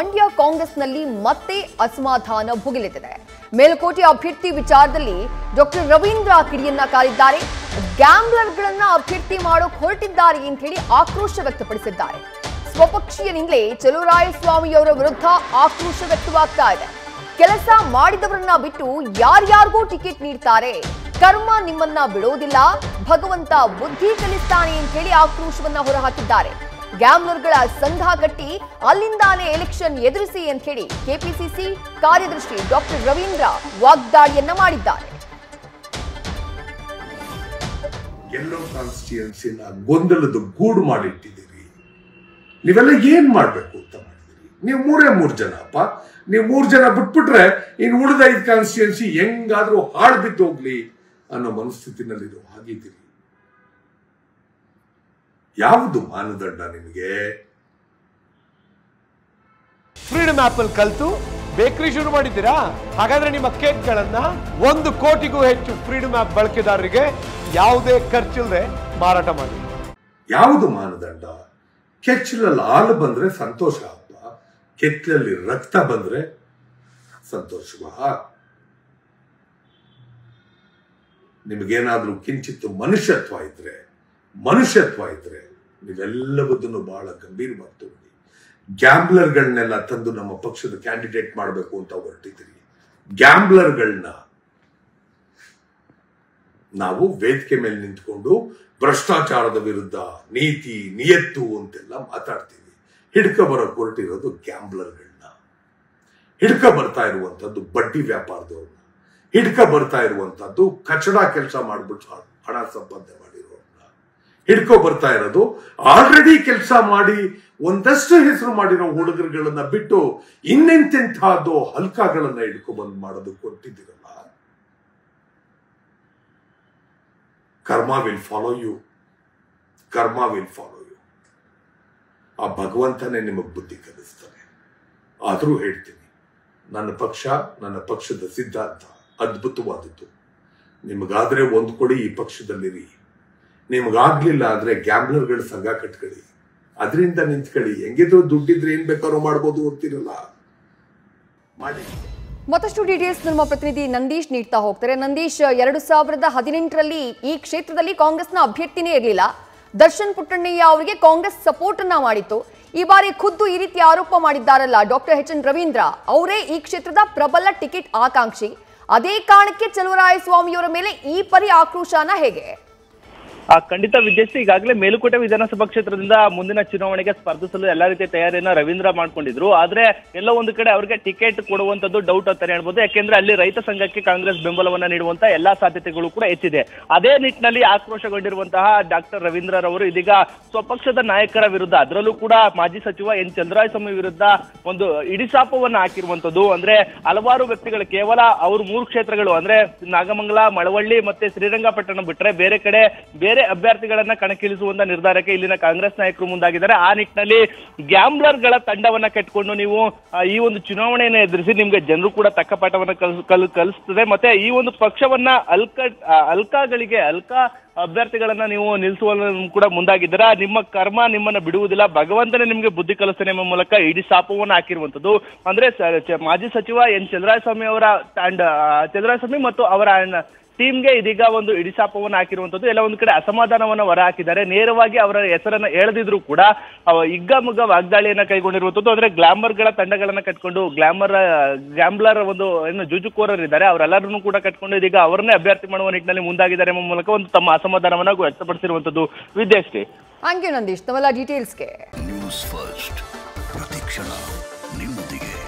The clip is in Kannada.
ಮಂಡ್ಯ ಕಾಂಗ್ರೆಸ್ನಲ್ಲಿ ಮತ್ತೆ ಅಸಮಾಧಾನ ಭುಗಿಲೆದಿದೆ ಮೇಲುಕೋಟೆ ಅಭ್ಯರ್ಥಿ ವಿಚಾರದಲ್ಲಿ ಡಾಕ್ಟರ್ ರವೀಂದ್ರ ಕಿಡಿಯನ್ನ ಕಾಲಿದ್ದಾರೆ ಗ್ಯಾಂಬ್ಲರ್ಗಳನ್ನ ಅಭ್ಯರ್ಥಿ ಮಾಡೋಕ್ ಹೊರಟಿದ್ದಾರೆ ಅಂತ ಹೇಳಿ ಆಕ್ರೋಶ ವ್ಯಕ್ತಪಡಿಸಿದ್ದಾರೆ ಸ್ವಪಕ್ಷೀಯನಿಂದಲೇ ಚಲುವರಾಯಸ್ವಾಮಿಯವರ ವಿರುದ್ಧ ಆಕ್ರೋಶ ವ್ಯಕ್ತವಾಗ್ತಾ ಇದೆ ಕೆಲಸ ಮಾಡಿದವರನ್ನ ಬಿಟ್ಟು ಯಾರ್ಯಾರಿಗೂ ಟಿಕೆಟ್ ನೀಡ್ತಾರೆ ಕರ್ಮ ನಿಮ್ಮನ್ನ ಬಿಡೋದಿಲ್ಲ ಭಗವಂತ ಬುದ್ಧಿ ಕಲಿಸ್ತಾನೆ ಅಂತ ಹೇಳಿ ಆಕ್ರೋಶವನ್ನ ಹೊರಹಾಕಿದ್ದಾರೆ ಗ್ಯಾಮ್ಲರ್ಗಳ ಸಂಘ ಕಟ್ಟಿ ಅಲ್ಲಿಂದಾನೇ ಎಲೆಕ್ಷನ್ ಎದುರಿಸಿ ಅಂತ ಹೇಳಿ ಕೆಪಿಸಿಸಿ ಕಾರ್ಯದರ್ಶಿ ಡಾಕ್ಟರ್ ರವೀಂದ್ರ ವಾಗ್ದಾಳಿಯನ್ನ ಮಾಡಿದ್ದಾರೆ ಎಲ್ಲೋ ಕಾನ್ಸ್ಟಿಟ್ಯೂನ್ಸಿನ ಗೊಂದಲದ ಗೂಡು ಮಾಡಿಟ್ಟಿದ್ದೀರಿ ನೀವೆಲ್ಲ ಏನ್ ಮಾಡ್ಬೇಕು ಅಂತ ಮಾಡಿದಿರಿ ನೀವು ಮೂರೇ ಮೂರ್ ಜನ ಅಪ್ಪ ನೀವು ಮೂರ್ ಜನ ಬಿಟ್ಬಿಟ್ರೆ ಇನ್ನು ಉಳಿದ ಐದು ಕಾನ್ಸ್ಟಿಟ್ಯೂನ್ಸಿ ಹೆಂಗಾದ್ರೂ ಹಾಳು ಬಿದ್ದು ಹೋಗ್ಲಿ ಅನ್ನೋ ಮನಸ್ಥಿತಿನಲ್ಲಿರೋ ಹಾಗಿದ್ದೀರಿ ಯಾವುದು ಮಾನದಂಡ ನಿಮಗೆ ಫ್ರೀಡಮ್ ಆಪ್ ಅಲ್ಲಿ ಕಲ್ತು ಬೇಕರಿ ಶುರು ಮಾಡಿದ್ದೀರಾ ಹಾಗಾದ್ರೆ ನಿಮ್ಮ ಕೇಕ್ಗಳನ್ನ ಒಂದು ಕೋಟಿಗೂ ಹೆಚ್ಚು ಫ್ರೀಡಮ್ ಆಪ್ ಬಳಕೆದಾರರಿಗೆ ಯಾವುದೇ ಖರ್ಚಿಲ್ಲದೆ ಮಾರಾಟ ಮಾಡಿ ಯಾವುದು ಮಾನದಂಡ ಕೆಚ್ಚಲಲ್ಲಿ ಹಾಲು ಬಂದ್ರೆ ಸಂತೋಷ ಅಪ್ಪ ಕೆಚ್ಚಲಲ್ಲಿ ರಕ್ತ ಬಂದ್ರೆ ಸಂತೋಷವಾ ನಿಮಗೇನಾದ್ರೂ ಕಿಂಚಿತ್ತು ಮನುಷ್ಯತ್ವ ಇದ್ರೆ ಮನುಷ್ಯತ್ವ ಇದ್ರೆ ನೀವೆಲ್ಲವದನ್ನು ಬಹಳ ಗಂಭೀರವಾಗಿ ತಗೊಂಡು ಗ್ಯಾಂಬ್ಲರ್ಗಳನ್ನೆಲ್ಲ ತಂದು ನಮ್ಮ ಪಕ್ಷದ ಕ್ಯಾಂಡಿಡೇಟ್ ಮಾಡಬೇಕು ಅಂತ ಹೊರಟಿದ್ದೀರಿ ಗ್ಯಾಂಬ್ಲರ್ಗಳನ್ನ ನಾವು ವೇದಿಕೆ ಮೇಲೆ ನಿಂತ್ಕೊಂಡು ಭ್ರಷ್ಟಾಚಾರದ ವಿರುದ್ಧ ನೀತಿ ನಿಯತ್ತು ಅಂತೆಲ್ಲ ಮಾತಾಡ್ತೀವಿ ಹಿಡ್ಕ ಬರೋಕ್ ಹೊರಟಿರೋದು ಗ್ಯಾಂಬ್ಲರ್ಗಳನ್ನ ಹಿಡ್ಕ ಬರ್ತಾ ಇರುವಂತದ್ದು ಬಡ್ಡಿ ವ್ಯಾಪಾರದವ್ರನ್ನ ಹಿಡ್ಕ ಬರ್ತಾ ಇರುವಂತದ್ದು ಕಚಡ ಕೆಲಸ ಮಾಡ್ಬಿಟ್ಟು ಹಣ ಸಂಪಾದನೆ ಮಾಡಿರೋರ್ನ ಹಿಡ್ಕೊ ಬರ್ತಾ ಇರೋದು ಆಲ್ರೆಡಿ ಕೆಲಸ ಮಾಡಿ ಒಂದಷ್ಟು ಹೆಸರು ಮಾಡಿರೋ ಹುಡುಗರುಗಳನ್ನ ಬಿಟ್ಟು ಇನ್ನೆಂತೆಂಥದ್ದು ಹಲ್ಕಾಗಳನ್ನ ಹಿಡ್ಕೊ ಬಂದ್ ಮಾಡೋದಕ್ಕೆ ಕೊಟ್ಟಿದ್ದೀರಲ್ಲ karma will follow you karma will follow you ಆ ಭಗವಂತನೇ ನಿಮಗೆ ಬುದ್ಧಿ ಕಲಿಸ್ತಾನೆ ಆದರೂ ಹೇಳ್ತೀನಿ ನನ್ನ ಪಕ್ಷ ನನ್ನ ಪಕ್ಷದ ಸಿದ್ಧಾಂತ ಅದ್ಭುತವಾದದ್ದು ನಿಮಗಾದ್ರೆ ಒಂದು ಕೊಡಿ ಈ ಪಕ್ಷದಲ್ಲಿರಿ ನಿಮಗಾಗ್ಲಿಲ್ಲ ಅಂದ್ರೆ ಗ್ಯಾಂಬ್ಲರ್ಗಳ ಸಂಘ ಕಟ್ಕೊಳ್ಳಿ ಅದರಿಂದ ನಿಂತ್ಕೊಳ್ಳಿ ಹೆಂಗಿದ್ರು ದುಡ್ಡಿದ್ರೆ ಏನ್ ಬೇಕಾದ್ರೂ ಮಾಡ್ಬೋದು ಅಂತಿರಲ್ಲ ಮಾಡಿ ಮತ್ತಷ್ಟು ಡೀಟೇಲ್ಸ್ ನಮ್ಮ ಪ್ರತಿನಿಧಿ ನಂದೀಶ್ ನೀಡ್ತಾ ಹೋಗ್ತಾರೆ ನಂದೀಶ್ ಎರಡು ಸಾವಿರದ ಹದಿನೆಂಟರಲ್ಲಿ ಈ ಕ್ಷೇತ್ರದಲ್ಲಿ ಕಾಂಗ್ರೆಸ್ನ ಅಭ್ಯರ್ಥಿನೇ ಇರಲಿಲ್ಲ ದರ್ಶನ್ ಪುಟ್ಟಣ್ಣಯ್ಯ ಅವರಿಗೆ ಕಾಂಗ್ರೆಸ್ ಸಪೋರ್ಟ್ ಅನ್ನ ಮಾಡಿತ್ತು ಈ ಬಾರಿ ಖುದ್ದು ಈ ರೀತಿ ಆರೋಪ ಮಾಡಿದ್ದಾರಲ್ಲ ಡಾಕ್ಟರ್ ಎಚ್ ಎನ್ ರವೀಂದ್ರ ಅವರೇ ಈ ಕ್ಷೇತ್ರದ ಪ್ರಬಲ ಟಿಕೆಟ್ ಆಕಾಂಕ್ಷಿ ಅದೇ ಕಾರಣಕ್ಕೆ ಚಲುವರಾಯಸ್ವಾಮಿಯವರ ಮೇಲೆ ಈ ಪರಿ ಆಕ್ರೋಶನ ಹೇಗೆ ಆ ಖಂಡಿತ ವಿದ್ಯಾರ್ಥಿ ಈಗಾಗಲೇ ಮೇಲುಕೋಟೆ ವಿಧಾನಸಭಾ ಕ್ಷೇತ್ರದಿಂದ ಮುಂದಿನ ಚುನಾವಣೆಗೆ ಸ್ಪರ್ಧಿಸಲು ಎಲ್ಲಾ ರೀತಿಯ ತಯಾರಿಯನ್ನ ರವೀಂದ್ರ ಮಾಡ್ಕೊಂಡಿದ್ರು ಆದ್ರೆ ಎಲ್ಲ ಒಂದು ಕಡೆ ಅವರಿಗೆ ಟಿಕೆಟ್ ಕೊಡುವಂತದ್ದು ಡೌಟ್ ಅಂತಾನೆ ಹೇಳ್ಬೋದು ಯಾಕೆಂದ್ರೆ ಅಲ್ಲಿ ರೈತ ಸಂಘಕ್ಕೆ ಕಾಂಗ್ರೆಸ್ ಬೆಂಬಲವನ್ನ ನೀಡುವಂತ ಎಲ್ಲಾ ಸಾಧ್ಯತೆಗಳು ಕೂಡ ಹೆಚ್ಚಿದೆ ಅದೇ ನಿಟ್ಟಿನಲ್ಲಿ ಆಕ್ರೋಶಗೊಂಡಿರುವಂತಹ ಡಾಕ್ಟರ್ ರವೀಂದ್ರರವರು ಇದೀಗ ಸ್ವಪಕ್ಷದ ನಾಯಕರ ವಿರುದ್ಧ ಅದರಲ್ಲೂ ಕೂಡ ಮಾಜಿ ಸಚಿವ ಎನ್ ಚಂದ್ರಾಯಸ್ವಾಮಿ ವಿರುದ್ಧ ಒಂದು ಇಡಿಸಾಪವನ್ನ ಹಾಕಿರುವಂತದ್ದು ಅಂದ್ರೆ ಹಲವಾರು ವ್ಯಕ್ತಿಗಳು ಕೇವಲ ಅವರು ಮೂರು ಕ್ಷೇತ್ರಗಳು ಅಂದ್ರೆ ನಾಗಮಂಗಲ ಮಳವಳ್ಳಿ ಮತ್ತೆ ಶ್ರೀರಂಗಪಟ್ಟಣ ಬಿಟ್ರೆ ಬೇರೆ ಕಡೆ ಬೇರೆ ಅಭ್ಯರ್ಥಿಗಳನ್ನ ಕಣಕ್ಕಿಳಿಸುವಂತ ನಿರ್ಧಾರಕ್ಕೆ ಇಲ್ಲಿನ ಕಾಂಗ್ರೆಸ್ ನಾಯಕರು ಮುಂದಾಗಿದ್ದಾರೆ ಆ ನಿಟ್ಟಿನಲ್ಲಿ ಗ್ಯಾಂಬ್ಲರ್ಗಳ ತಂಡವನ್ನ ಕಟ್ಕೊಂಡು ನೀವು ಆ, ಈ ಒಂದು ಚುನಾವಣೆಯನ್ನು ಎದುರಿಸಿ ನಿಮ್ಗೆ ಜನರು ಕೂಡ ತಕ್ಕ ಪಾಠವನ್ನ ಕಲ್ ಕಲ್ ಕಲಿಸ್ತದೆ ಮತ್ತೆ ಈ ಒಂದು ಪಕ್ಷವನ್ನ ಅಲ್ಕ ಆ, ಅಲ್ಕಾಗಳಿಗೆ ಅಲ್ಕಾ ಅಭ್ಯರ್ಥಿಗಳನ್ನ ನೀವು ನಿಲ್ಲಿಸುವ ಕೂಡ ಮುಂದಾಗಿದ್ದೀರಾ ನಿಮ್ಮ ಕರ್ಮ ನಿಮ್ಮನ್ನ ಬಿಡುವುದಿಲ್ಲ ಭಗವಂತನೇ ನಿಮ್ಗೆ ಬುದ್ಧಿ ಕಲಿಸ್ತಾನೆ ಎಂಬ ಮೂಲಕ ಇಡೀ ಶಾಪವನ್ನು ಹಾಕಿರುವಂತದ್ದು ಅಂದ್ರೆ ಸ- ಚ- ಮಾಜಿ ಸಚಿವ ಎನ್ ಚಂದ್ರಸ್ವಾಮಿ ಅವರ ತಂಡ ಆ, ಚಂದ್ರಸ್ವಾಮಿ ಮತ್ತು ಅವರ ಅಣ್ಣ ಟೀಮ್ಗೆ ಇದೀಗ ಒಂದು ಇಡಿಸಾಪವನ್ನು ಹಾಕಿರುವಂತದ್ದು ಎಲ್ಲ ಒಂದು ಕಡೆ ಅಸಮಾಧಾನವನ್ನ ಹೊರ ಹಾಕಿದ್ದಾರೆ ನೇರವಾಗಿ ಅವರ ಹೆಸರನ್ನ ಎಳೆದಿದ್ರು ಕೂಡ ಅವ ಹಿಗ್ಗಾಮುಗ್ಗ ವಾಗ್ದಾಳಿಯನ್ನ ಕೈಗೊಂಡಿರುವಂತದ್ದು ಅಂದ್ರೆ ಗ್ಲಾಮರ್ಗಳ ತಂಡಗಳನ್ನ ಕಟ್ಕೊಂಡು ಗ್ಲಾಮರ್ ಗ್ಯಾಂಬ್ಲರ್ ಒಂದು ಏನು ಜೂಜುಕೋರರಿದ್ದಾರೆ ಅವರೆಲ್ಲರನ್ನು ಕೂಡ ಕಟ್ಕೊಂಡು ಇದೀಗ ಅವರನ್ನೇ ಅಭ್ಯರ್ಥಿ ಮಾಡುವ ನಿಟ್ಟಿನಲ್ಲಿ ಮುಂದಾಗಿದ್ದಾರೆ ಎಂಬ ಮೂಲಕ ಒಂದು ತಮ್ಮ ಅಸಮಾಧಾನವನ್ನ ವ್ಯಕ್ತಪಡಿಸಿರುವಂತದ್ದು ವಿದ್ಯಾಶ್ರೀ ಥ್ಯಾಂಕ್ ಯು ನಂದೀಶ್ ತಮ್ಮೆಲ್ಲ ಡೀಟೇಲ್ಸ್ಗೆ ನ್ಯೂಸ್ ಫಸ್ಟ್ ಪ್ರತಿಕ್ಷಣ ನಿಮ್ಮೊಂದಿಗೆ